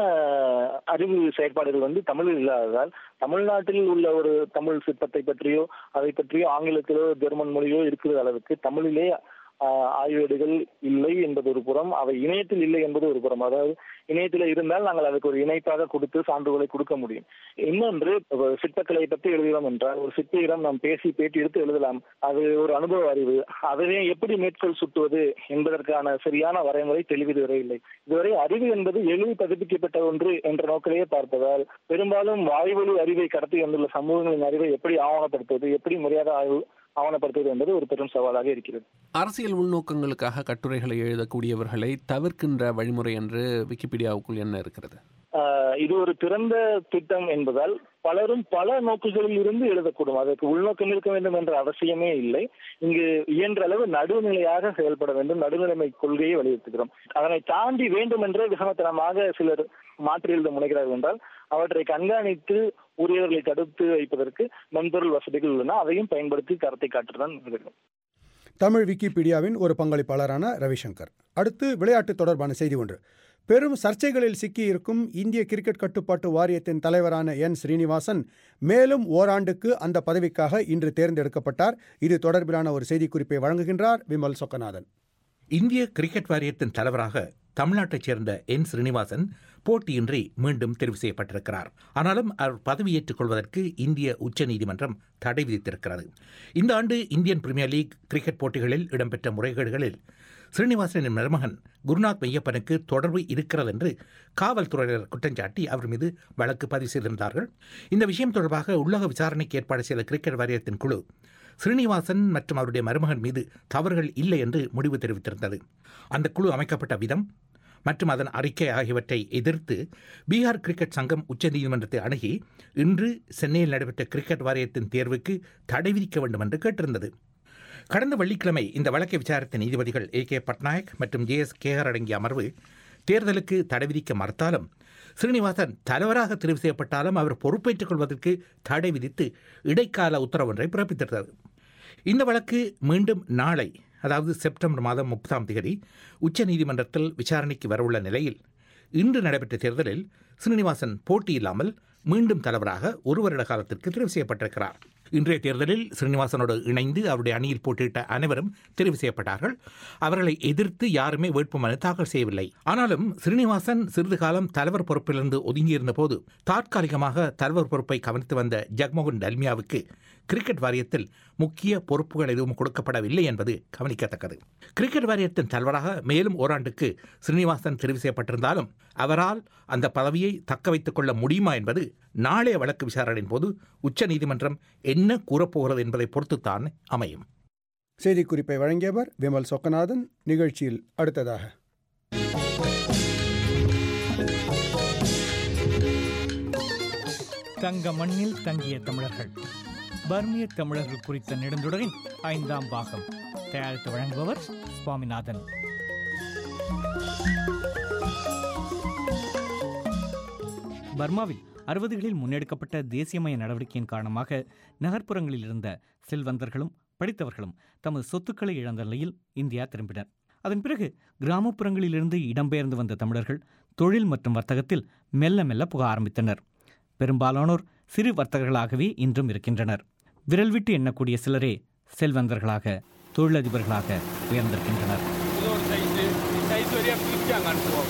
அறிவு செயற்பாடுகள் வந்து தமிழில் இல்லாததால் தமிழ்நாட்டில் உள்ள ஒரு தமிழ் சிற்பத்தை பற்றியோ அதை பற்றியோ ஆங்கிலத்திலோ ஜெர்மன் மொழியோ இருக்கிற அளவுக்கு தமிழிலே ஆஹ், ஆய்வேடுகள் இல்லை என்பது ஒரு புறம் அவை இணையத்தில் இல்லை என்பது ஒரு புறம் அதாவது இணையத்தில் இருந்தால் நாங்கள் அதுக்கு ஒரு இணைப்பாக கொடுத்து சான்றுகளை கொடுக்க முடியும் இன்னொன்று இப்ப சிற்பக்கலையை பற்றி எழுதுகிறோம் என்றால் ஒரு சிற்பியிடம் நாம் பேசி பேட்டி எடுத்து எழுதலாம் அது ஒரு அனுபவ அறிவு அதனை எப்படி மேற்கோள் சுட்டுவது என்பதற்கான சரியான வரைமுறை தெளிவு இதுவரை இல்லை இதுவரை அறிவு என்பது எழுதி பதிப்பிக்கப்பட்ட ஒன்று என்ற நோக்கிலேயே பார்ப்பதால் பெரும்பாலும் வாய்வழி அறிவை கடத்தி வந்துள்ள சமூகங்களின் அறிவை எப்படி ஆவணப்படுத்துவது எப்படி முறையாக ஆய்வு ஆவணப்படுத்துவது என்பது ஒரு பெரும் சவாலாக இருக்கிறது அரசியல் உள்நோக்கங்களுக்காக கட்டுரைகளை எழுதக்கூடியவர்களை தவிர்க்கின்ற வழிமுறை என்று விக்கிபீடியாவுக்குள் என்ன இருக்கிறது ஆஹ் இது ஒரு திறந்த திட்டம் என்பதால் பலரும் பல நோக்குகளில் இருந்து எழுதக்கூடும் அதற்கு உள்நோக்கம் இருக்க வேண்டும் என்ற அவசியமே இல்லை இங்கு இயன்ற அளவு நடுநிலையாக செயல்பட வேண்டும் நடுநிலைமை கொள்கையை வலியுறுத்துகிறோம் அதனை தாண்டி வேண்டும் என்றே விசமத்தனமாக சிலர் மாற்றி எழுத முனைகிறார்கள் என்றால் அவற்றை கண்காணித்து உரியவர்களை தடுத்து வைப்பதற்கு மென்பொருள் வசதிகள் உள்ளன அதையும் பயன்படுத்தி கருத்தை காட்டுதான் இருக்கிறோம் தமிழ் விக்கிபீடியாவின் ஒரு பங்களிப்பாளரான ரவிசங்கர் அடுத்து விளையாட்டு தொடர்பான செய்தி ஒன்று பெரும் சர்ச்சைகளில் சிக்கியிருக்கும் இந்திய கிரிக்கெட் கட்டுப்பாட்டு வாரியத்தின் தலைவரான என் ஸ்ரீனிவாசன் மேலும் ஓராண்டுக்கு அந்த பதவிக்காக இன்று தேர்ந்தெடுக்கப்பட்டார் இது தொடர்பிலான ஒரு செய்திக்குறிப்பை வழங்குகின்றார் விமல் சொக்கநாதன் இந்திய கிரிக்கெட் வாரியத்தின் தலைவராக தமிழ்நாட்டைச் சேர்ந்த என் ஸ்ரீனிவாசன் போட்டியின்றி மீண்டும் தெரிவு செய்யப்பட்டிருக்கிறார் ஆனாலும் அவர் பதவியேற்றுக் கொள்வதற்கு இந்திய உச்சநீதிமன்றம் தடை விதித்திருக்கிறது இந்த ஆண்டு இந்தியன் பிரீமியர் லீக் கிரிக்கெட் போட்டிகளில் இடம்பெற்ற முறைகேடுகளில் ஸ்ரீனிவாசனின் மருமகன் குருநாத் மெய்யப்பனுக்கு தொடர்பு இருக்கிறது என்று காவல்துறையினர் குற்றஞ்சாட்டி அவர் மீது வழக்கு பதிவு செய்திருந்தார்கள் இந்த விஷயம் தொடர்பாக உள்ளக விசாரணைக்கு ஏற்பாடு செய்த கிரிக்கெட் வாரியத்தின் குழு ஸ்ரீனிவாசன் மற்றும் அவருடைய மருமகன் மீது தவறுகள் இல்லை என்று முடிவு தெரிவித்திருந்தது அந்த குழு அமைக்கப்பட்ட விதம் மற்றும் அதன் அறிக்கை ஆகியவற்றை எதிர்த்து பீகார் கிரிக்கெட் சங்கம் உச்சநீதிமன்றத்தை அணுகி இன்று சென்னையில் நடைபெற்ற கிரிக்கெட் வாரியத்தின் தேர்வுக்கு தடை விதிக்க வேண்டும் என்று கேட்டிருந்தது கடந்த வெள்ளிக்கிழமை இந்த வழக்கை விசாரித்த நீதிபதிகள் ஏ கே பட்நாயக் மற்றும் ஜே எஸ் கேஆர் அடங்கிய அமர்வு தேர்தலுக்கு தடை விதிக்க மறுத்தாலும் ஸ்ரீனிவாசன் தலைவராக தெரிவு செய்யப்பட்டாலும் அவர் பொறுப்பேற்றுக் கொள்வதற்கு தடை விதித்து இடைக்கால உத்தரவு ஒன்றை பிறப்பித்திருந்தது இந்த வழக்கு மீண்டும் நாளை அதாவது செப்டம்பர் மாதம் முப்பதாம் தேதி உச்சநீதிமன்றத்தில் விசாரணைக்கு வரவுள்ள நிலையில் இன்று நடைபெற்ற தேர்தலில் ஸ்ரீனிவாசன் போட்டியில்லாமல் மீண்டும் தலைவராக ஒரு வருட காலத்திற்கு தெரிவு செய்யப்பட்டிருக்கிறார் இன்றைய தேர்தலில் ஸ்ரீனிவாசனோடு இணைந்து அவருடைய அணியில் போட்டியிட்ட அனைவரும் தெரிவு செய்யப்பட்டார்கள் அவர்களை எதிர்த்து யாருமே வேட்புமனு தாக்கல் செய்யவில்லை ஆனாலும் ஸ்ரீனிவாசன் சிறிது காலம் தலைவர் பொறுப்பிலிருந்து ஒதுங்கியிருந்த போது தற்காலிகமாக தலைவர் பொறுப்பை கவனித்து வந்த ஜக்மோகன் டல்மியாவுக்கு கிரிக்கெட் வாரியத்தில் முக்கிய பொறுப்புகள் எதுவும் கொடுக்கப்படவில்லை என்பது கவனிக்கத்தக்கது கிரிக்கெட் வாரியத்தின் தலைவராக மேலும் ஓராண்டுக்கு ஸ்ரீனிவாசன் தெரிவு செய்யப்பட்டிருந்தாலும் அவரால் அந்த பதவியை தக்க வைத்துக் கொள்ள முடியுமா என்பது நாளைய வழக்கு விசாரணையின் போது உச்சநீதிமன்றம் என்ன கூறப்போகிறது என்பதை பொறுத்துத்தான் அமையும் செய்திக்குறிப்பை வழங்கியவர் விமல் சொக்கநாதன் நிகழ்ச்சியில் அடுத்ததாக தங்க மண்ணில் தங்கிய தமிழர்கள் பர்மிய தமிழர்கள் குறித்த நெடுந்துடரின் ஐந்தாம் பாகம் தயாரித்து வழங்குபவர் சுவாமிநாதன் பர்மாவில் அறுபதுகளில் முன்னெடுக்கப்பட்ட தேசியமய நடவடிக்கையின் காரணமாக நகர்ப்புறங்களில் இருந்த செல்வந்தர்களும் படித்தவர்களும் தமது சொத்துக்களை இழந்த நிலையில் இந்தியா திரும்பினர் அதன் பிறகு கிராமப்புறங்களிலிருந்து இடம்பெயர்ந்து வந்த தமிழர்கள் தொழில் மற்றும் வர்த்தகத்தில் மெல்ல மெல்ல புக ஆரம்பித்தனர் பெரும்பாலானோர் சிறு வர்த்தகர்களாகவே இன்றும் இருக்கின்றனர் விரல் விட்டு எண்ணக்கூடிய சிலரே செல்வந்தர்களாக தொழிலதிபர்களாக உயர்ந்திருக்கின்றனர் இது ஒரு சைஸு சைஸ் வரையா பிரிச்சு அங்கே அனுப்புவோம்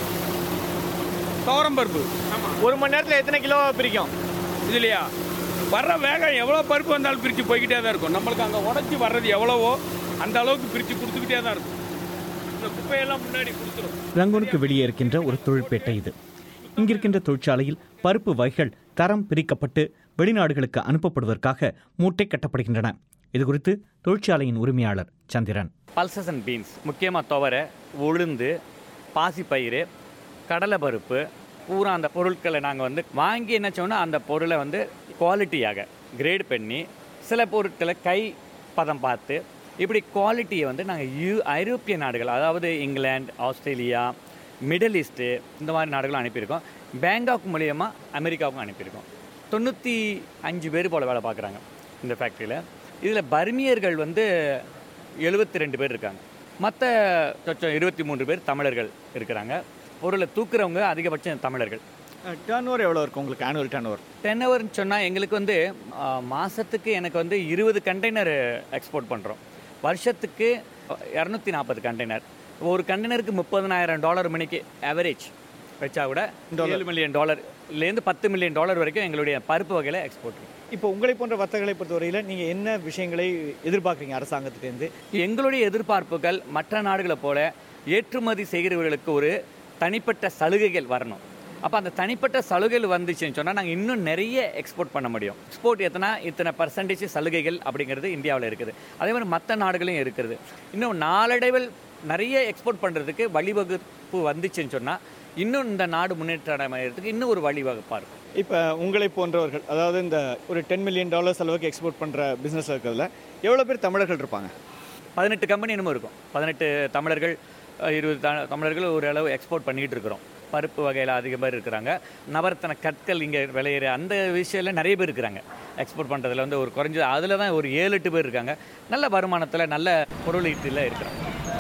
துவரம் பருப்பு ஒரு மணி நேரத்தில் எத்தனை கிலோ பிரிக்கும் இதுலையா வர்ற வேகம் எவ்வளோ பருப்பு வந்தாலும் பிரித்து போய்கிட்டே தான் இருக்கும் நம்மளுக்கு அங்கே உடச்சி வர்றது எவ்வளவோ அந்த அளவுக்கு பிரித்து கொடுத்துக்கிட்டே தான் இருக்கும் இந்த குப்பையெல்லாம் முன்னாடி கொடுத்துரும் ரங்கூனுக்கு வெளியே இருக்கின்ற ஒரு தொழிற்பேட்டை இது இங்கிருக்கின்ற தொழிற்சாலையில் பருப்பு வகைகள் தரம் பிரிக்கப்பட்டு வெளிநாடுகளுக்கு அனுப்பப்படுவதற்காக மூட்டை கட்டப்படுகின்றன இது குறித்து தொழிற்சாலையின் உரிமையாளர் சந்திரன் பல்சஸ் அண்ட் பீன்ஸ் முக்கியமாக துவரை உளுந்து பாசிப்பயிறு கடலை பருப்பு பூரா அந்த பொருட்களை நாங்கள் வந்து வாங்கி என்ன சொன்னால் அந்த பொருளை வந்து குவாலிட்டியாக கிரேட் பண்ணி சில பொருட்களை கை பதம் பார்த்து இப்படி குவாலிட்டியை வந்து நாங்கள் யூ ஐரோப்பிய நாடுகள் அதாவது இங்கிலாந்து ஆஸ்திரேலியா மிடில் ஈஸ்ட்டு இந்த மாதிரி நாடுகளும் அனுப்பியிருக்கோம் பேங்காக் மூலியமாக அமெரிக்காவுக்கும் அனுப்பியிருக்கோம் தொண்ணூற்றி அஞ்சு பேர் போல் வேலை பார்க்குறாங்க இந்த ஃபேக்ட்ரியில் இதில் பர்மியர்கள் வந்து எழுபத்தி ரெண்டு பேர் இருக்காங்க மற்ற சொச்சம் இருபத்தி மூன்று பேர் தமிழர்கள் இருக்கிறாங்க பொருளை தூக்குறவங்க அதிகபட்சம் தமிழர்கள் டேர்ன் ஓவர் எவ்வளோ இருக்கும் உங்களுக்கு ஆனுவல் டேர்ன் ஓவர் டென் ஹவர்னு சொன்னால் எங்களுக்கு வந்து ஆ, மாசத்துக்கு எனக்கு வந்து இருபது கண்டெய்னர் எக்ஸ்போர்ட் பண்ணுறோம் வருஷத்துக்கு இரநூத்தி நாற்பது கண்டெய்னர் ஒரு கண்டெய்னருக்கு முப்பதனாயிரம் டாலர் மணிக்கு ஆவரேஜ் வச்சா கூட ஏழு மில்லியன் டாலர்லேருந்து பத்து மில்லியன் டாலர் வரைக்கும் எங்களுடைய பருப்பு வகையில் எக்ஸ்போர்ட் இப்போ உங்களை போன்ற வர்த்தகர்களை பொறுத்தவரையில் நீங்கள் என்ன விஷயங்களை எதிர்பார்க்குறீங்க அரசாங்கத்திலேருந்து எங்களுடைய எதிர்பார்ப்புகள் மற்ற நாடுகளை போல ஏற்றுமதி செய்கிறவர்களுக்கு ஒரு தனிப்பட்ட சலுகைகள் வரணும் அப்போ அந்த தனிப்பட்ட சலுகைகள் வந்துச்சுன்னு சொன்னால் நாங்கள் இன்னும் நிறைய எக்ஸ்போர்ட் பண்ண முடியும் எக்ஸ்போர்ட் எத்தனை இத்தனை பர்சன்டேஜ் சலுகைகள் அப்படிங்கிறது இந்தியாவில் இருக்குது அதே மாதிரி மற்ற நாடுகளையும் இருக்கிறது இன்னும் நாளடைவில் நிறைய எக்ஸ்போர்ட் பண்ணுறதுக்கு வழிவகுப்பு வந்துச்சுன்னு சொன்னால் இன்னும் இந்த நாடு முன்னேற்றம் அடைகிறதுக்கு இன்னும் ஒரு வழிவகுப்பாக இருக்கும் இப்போ உங்களை போன்றவர்கள் அதாவது இந்த ஒரு டென் மில்லியன் டாலர்ஸ் அளவுக்கு எக்ஸ்போர்ட் பண்ணுற பிஸ்னஸ் இருக்கிறதுல எவ்வளோ பேர் தமிழர்கள் இருப்பாங்க பதினெட்டு கம்பெனி இன்னமும் இருக்கும் பதினெட்டு தமிழர்கள் அஹ், இருபது த- தமிழர்கள் ஓரளவு எக்ஸ்போர்ட் பண்ணிகிட்டு இருக்கிறோம் பருப்பு வகையில் அதிக பேர் இருக்கிறாங்க நவரத்தன கற்கள் இங்கே விளையிற அந்த விஷயத்தில் நிறைய பேர் இருக்கிறாங்க எக்ஸ்போர்ட் பண்ணுறதுல வந்து ஒரு குறைஞ்சது அதில் தான் ஒரு ஏழு எட்டு பேர் இருக்காங்க நல்ல வருமானத்தில் நல்ல பொருளீட்டில் இருக்கிறாங்க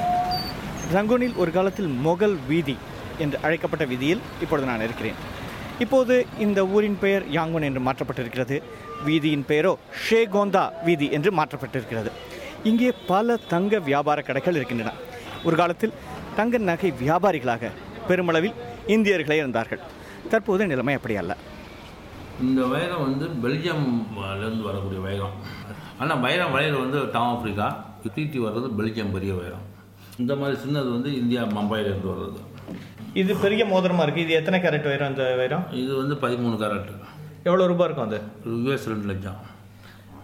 ரங்கூனில் ஒரு காலத்தில் மொகல் வீதி என்று அழைக்கப்பட்ட வீதியில் இப்பொழுது நான் இருக்கிறேன் இப்போது இந்த ஊரின் பெயர் யாங்குன் என்று மாற்றப்பட்டிருக்கிறது வீதியின் பெயரோ ஷேகோந்தா வீதி என்று மாற்றப்பட்டிருக்கிறது இங்கே பல தங்க வியாபார கடைகள் இருக்கின்றன ஒரு காலத்தில் தங்க நகை வியாபாரிகளாக பெருமளவில் இந்தியர்களே இருந்தார்கள் தற்போது நிலைமை அப்படி அல்ல இந்த வைரம் வந்து பெல்ஜியம்லேருந்து வரக்கூடிய வைரம் ஆனால் வைரம் வளையல் வந்து டாம் ஆஃப்ரிக்கா தீட்டி வர்றது பெல்ஜியம் பெரிய வைரம் இந்த மாதிரி சின்னது வந்து இந்தியா பம்பாயிலேருந்து வர்றது இது பெரிய மோதிரமாக இருக்குது இது எத்தனை கேரட் வைரம் இந்த வைரம் இது வந்து பதிமூணு கேரட் எவ்வளோ ரூபாய் இருக்கும் அது யூஎஸ் ரெண்டு லட்சம்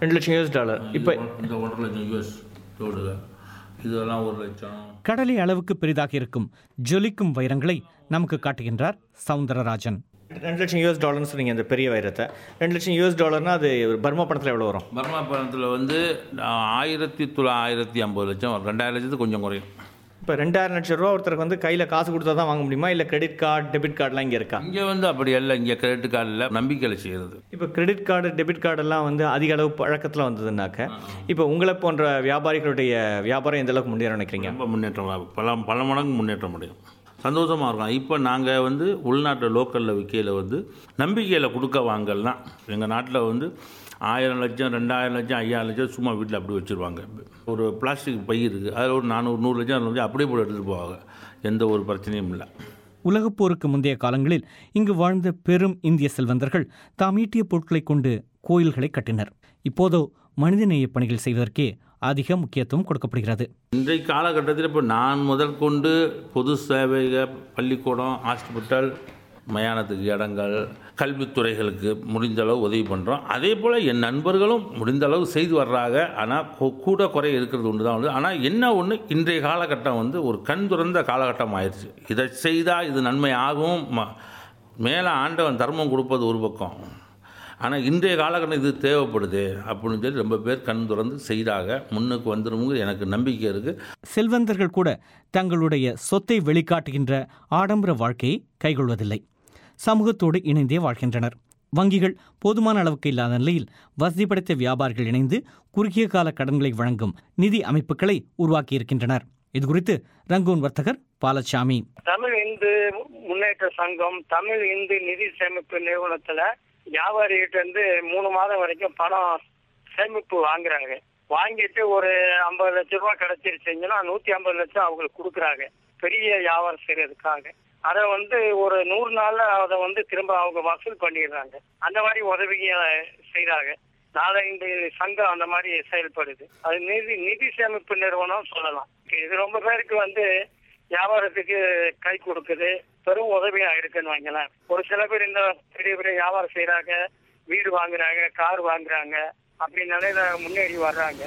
ரெண்டு லட்சம் யூஎஸ் டாலர் இப்போ இந்த ஒன்றரை லட்சம் யூஎஸ் தோடுக இதெல்லாம் ஒரு லட்சம் கடலை அளவுக்கு பெரிதாக இருக்கும் ஜொலிக்கும் வைரங்களை நமக்கு காட்டுகின்றார் சவுந்தரராஜன் ரெண்டு லட்சம் யூஎஸ் டாலர்னு சொன்னீங்க அந்த பெரிய வைரத்தை ரெண்டு லட்சம் யூஎஸ் டாலர்னா அது பர்மா பணத்தில் எவ்வளோ வரும் பர்மா பணத்தில் வந்து ஆஹ், ஆயிரத்தி தொள்ளாயிரத்தி ஐம்பது லட்சம் வரும். ரெண்டாயிரம் லட்சத்துக்கு கொஞ்சம் குறையும் இப்போ ரெண்டாயிரம் லட்சம் ரூபா ஒருத்தருக்கு வந்து கையில் காசு கொடுத்தா தான் வாங்க முடியுமா இல்லை கிரெடிட் கார்டு டெபிட் கார்டெலாம் இங்கே இருக்கா இங்கே வந்து அப்படி இல்லை இங்கே கிரெடிட் கார்டில் நம்பிக்கையில் செய்கிறது இப்போ கிரெடிட் கார்டு டெபிட் கார்டெல்லாம் வந்து அதிக அளவு பழக்கத்தில் வந்ததுனாக்க இப்போ உங்களை போன்ற வியாபாரிகளுடைய வியாபாரம் எந்த அளவுக்கு முன்னேற நினைக்கிறீங்க ரொம்ப முன்னேற்றம் பல பல மடங்கு முன்னேற்றம் அடையும் சந்தோஷமாக இருக்கும் இப்போ நாங்கள் வந்து உள்நாட்டு லோக்கலில் விற்கையில் வந்து நம்பிக்கையில் கொடுக்க வாங்கலாம் எங்கள் நாட்டில் வந்து ஆயிரம் லட்சம் ரெண்டாயிரம் லட்சம் ஐயாயிரம் லட்சம் சும்மா வீட்டில் அப்படி வச்சுருவாங்க ஒரு பிளாஸ்டிக் பை இருக்குது அதில் ஒரு நானூறு நூறு லட்சம் லட்சம் அப்படியே போட்டு எடுத்துகிட்டு போவாங்க எந்த ஒரு பிரச்சனையும் இல்லை உலகப்போருக்கு முந்தைய காலங்களில் இங்கு வாழ்ந்த பெரும் இந்திய செல்வந்தர்கள் தாம் ஈட்டிய பொருட்களைக் கொண்டு கோயில்களை கட்டினர் இப்போதோ மனிதநேய பணிகள் செய்வதற்கே அதிக முக்கியத்துவம் கொடுக்கப்படுகிறது இன்றைய காலகட்டத்தில் இப்போ நான் முதல் கொண்டு பொது சேவைக பள்ளிக்கூடம் ஹாஸ்பிட்டல் மயானத்துக்கு இடங்கள் கல்வித்துறைகளுக்கு முடிந்த அளவு உதவி பண்ணுறோம் அதே போல் என் நண்பர்களும் முடிந்த அளவு செய்து வர்றாங்க ஆனால் கூ- கூட குறை இருக்கிறது ஒன்று தான் வந்து ஆனால் என்ன ஒன்று இன்றைய காலகட்டம் வந்து ஒரு கண் துறந்த காலகட்டம் ஆயிடுச்சு இதை செய்தால் இது நன்மை ஆகும் ம- மேலே ஆண்டவன் தர்மம் கொடுப்பது ஒரு பக்கம் ஆனால் இன்றைய காலகட்டம் இது தேவைப்படுது அப்படின்னு சொல்லி ரொம்ப பேர் கண் திறந்து செய்கிறாங்க முன்னுக்கு வந்துருங்க எனக்கு நம்பிக்கை இருக்குது செல்வந்தர்கள் கூட தங்களுடைய சொத்தை வெளிக்காட்டுகின்ற ஆடம்பர வாழ்க்கையை கைகொள்வதில்லை சமூகத்தோடு இணைந்தே வாழ்கின்றனர் வங்கிகள் போதுமான அளவுக்கு இல்லாத நிலையில் வசதி படைத்த வியாபாரிகள் இணைந்து குறுகிய கால கடன்களை வழங்கும் நிதி அமைப்புகளை உருவாக்கியிருக்கின்றனர் இதுகுறித்து ரங்கூன் வர்த்தகர் பாலசாமி தமிழ் இந்து முன்னேற்ற சங்கம் தமிழ் இந்து நிதி சேமிப்பு நிறுவனத்துல வியாபாரிகிட்ட இருந்து மூணு மாதம் வரைக்கும் பணம் சேமிப்பு வாங்குறாங்க வாங்கிட்டு ஒரு ஐம்பது லட்ச ரூபாய் கிடைச்சிருச்சுங்கன்னா நூத்தி ஐம்பது லட்சம் அவங்களுக்கு கொடுக்குறாங்க பெரிய வியாபாரம் செய்யறதுக்காக அதை வந்து ஒரு நூறு நாள்ல அதை வந்து திரும்ப அவங்க வசூல் பண்ணிடுறாங்க அந்த மாதிரி உதவிங்க செய்றாங்க நாலஞ்சு சங்கம் அந்த மாதிரி செயல்படுது அது நிதி நிதி சேமிப்பு நிறுவனம் சொல்லலாம் இது ரொம்ப பேருக்கு வந்து வியாபாரத்துக்கு கை கொடுக்குது பெரும் உதவியா இருக்குன்னு வைங்களேன் ஒரு சில பேர் இந்த பெரிய பெரிய வியாபாரம் செய்யறாங்க வீடு வாங்குறாங்க கார் வாங்குறாங்க அப்படி நிலையில முன்னேறி வர்றாங்க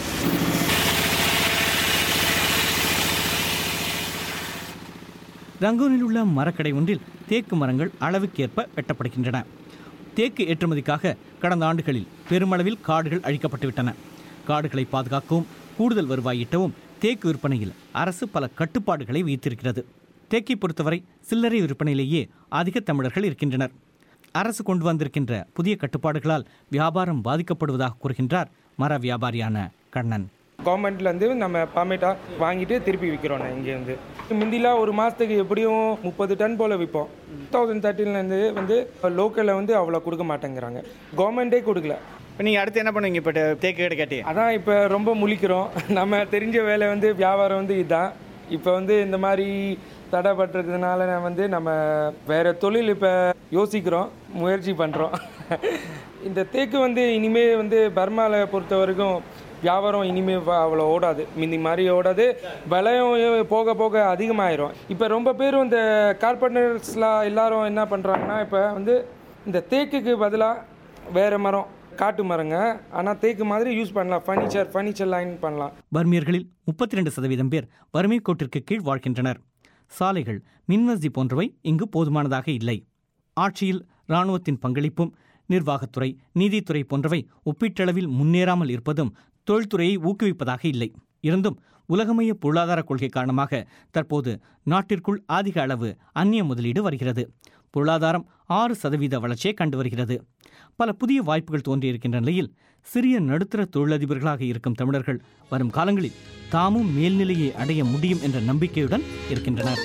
ரங்கூனில் உள்ள மரக்கடை ஒன்றில் தேக்கு மரங்கள் அளவுக்கேற்ப வெட்டப்படுகின்றன தேக்கு ஏற்றுமதிக்காக கடந்த ஆண்டுகளில் பெருமளவில் காடுகள் அழிக்கப்பட்டுவிட்டன காடுகளை பாதுகாக்கவும் கூடுதல் வருவாய் ஈட்டவும் தேக்கு விற்பனையில் அரசு பல கட்டுப்பாடுகளை வைத்திருக்கிறது தேக்கை பொறுத்தவரை சில்லறை விற்பனையிலேயே அதிக தமிழர்கள் இருக்கின்றனர் அரசு கொண்டு வந்திருக்கின்ற புதிய கட்டுப்பாடுகளால் வியாபாரம் பாதிக்கப்படுவதாக கூறுகின்றார் மர வியாபாரியான கண்ணன் கவர்மெண்ட்லேருந்து நம்ம பர்மிட்டாக வாங்கிட்டு திருப்பி விற்கிறோம் இங்கேருந்து முந்திலாம் ஒரு மாதத்துக்கு எப்படியும் முப்பது டன் போல் விற்போம் டூ தௌசண்ட் தேர்ட்டீன்லேருந்து வந்து லோக்கலில் வந்து அவ்வளோ கொடுக்க மாட்டேங்கிறாங்க கவர்மெண்ட்டே கொடுக்கல இப்போ நீங்கள் அடுத்து என்ன பண்ணுவீங்க இப்போ தேக்கு கடை கேட்டி அதான் இப்போ ரொம்ப முழிக்கிறோம் நம்ம தெரிஞ்ச வேலை வந்து வியாபாரம் வந்து இதுதான் இப்போ வந்து இந்த மாதிரி தடைப்பட்டிருக்கிறதுனால நான் வந்து நம்ம வேற தொழில் இப்போ யோசிக்கிறோம் முயற்சி பண்ணுறோம் இந்த தேக்கு வந்து இனிமே வந்து பர்மாவில் பொறுத்த வரைக்கும் வியாபாரம் இனிமே வ- அவ்வளோ ஓடாது முந்தி மாதிரி ஓடாது விலையும் போக போக அதிகமாயிரும் இப்போ ரொம்ப பேரும் இந்த கார்பெண்டர்ஸ்லாம் எல்லாரும் என்ன பண்ணுறாங்கன்னா இப்போ வந்து இந்த தேக்குக்கு பதிலாக வேற மரம் காட்டு மரங்க ஆனால் தேக்கு மாதிரி யூஸ் பண்ணலாம் ஃபர்னிச்சர் ஃபர்னிச்சர் லைன் பண்ணலாம் பர்மியர்களில் முப்பத்தி ரெண்டு சதவீதம் பேர் வறுமை கோட்டிற்கு கீழ் வாழ்கின்றனர் சாலைகள் மின்வசதி போன்றவை இங்கு போதுமானதாக இல்லை ஆட்சியில் இராணுவத்தின் பங்களிப்பும் நிர்வாகத்துறை நீதித்துறை போன்றவை ஒப்பீட்டளவில் முன்னேறாமல் இருப்பதும் தொழில்துறையை ஊக்குவிப்பதாக இல்லை இருந்தும் உலகமய பொருளாதார கொள்கை காரணமாக தற்போது நாட்டிற்குள் அதிக அளவு அந்நிய முதலீடு வருகிறது பொருளாதாரம் ஆறு சதவீத வளர்ச்சியை கண்டு வருகிறது பல புதிய வாய்ப்புகள் தோன்றியிருக்கின்ற நிலையில் சிறிய நடுத்தர தொழிலதிபர்களாக இருக்கும் தமிழர்கள் வரும் காலங்களில் தாமும் மேல்நிலையை அடைய முடியும் என்ற நம்பிக்கையுடன் இருக்கின்றனர்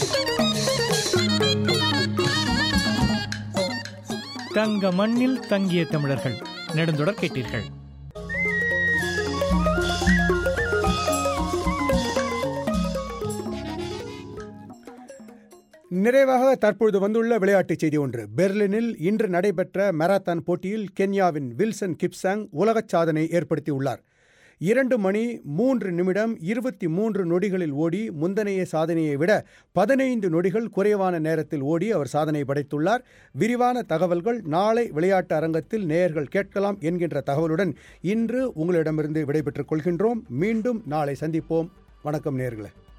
தங்க மண்ணில் தங்கிய தமிழர்கள் நெடுந்தொடர் கேட்டீர்கள் நிறைவாக தற்பொழுது வந்துள்ள விளையாட்டுச் செய்தி ஒன்று பெர்லினில் இன்று நடைபெற்ற மாரத்தான் போட்டியில் கென்யாவின் வில்சன் கிப்சாங் உலகச் சாதனை ஏற்படுத்தியுள்ளார் இரண்டு மணி மூன்று நிமிடம் இருபத்தி மூன்று நொடிகளில் ஓடி முந்தனைய சாதனையை விட பதினைந்து நொடிகள் குறைவான நேரத்தில் ஓடி அவர் சாதனை படைத்துள்ளார் விரிவான தகவல்கள் நாளை விளையாட்டு அரங்கத்தில் நேயர்கள் கேட்கலாம் என்கின்ற தகவலுடன் இன்று உங்களிடமிருந்து விடைபெற்றுக் கொள்கின்றோம் மீண்டும் நாளை சந்திப்போம் வணக்கம் நேயர்களே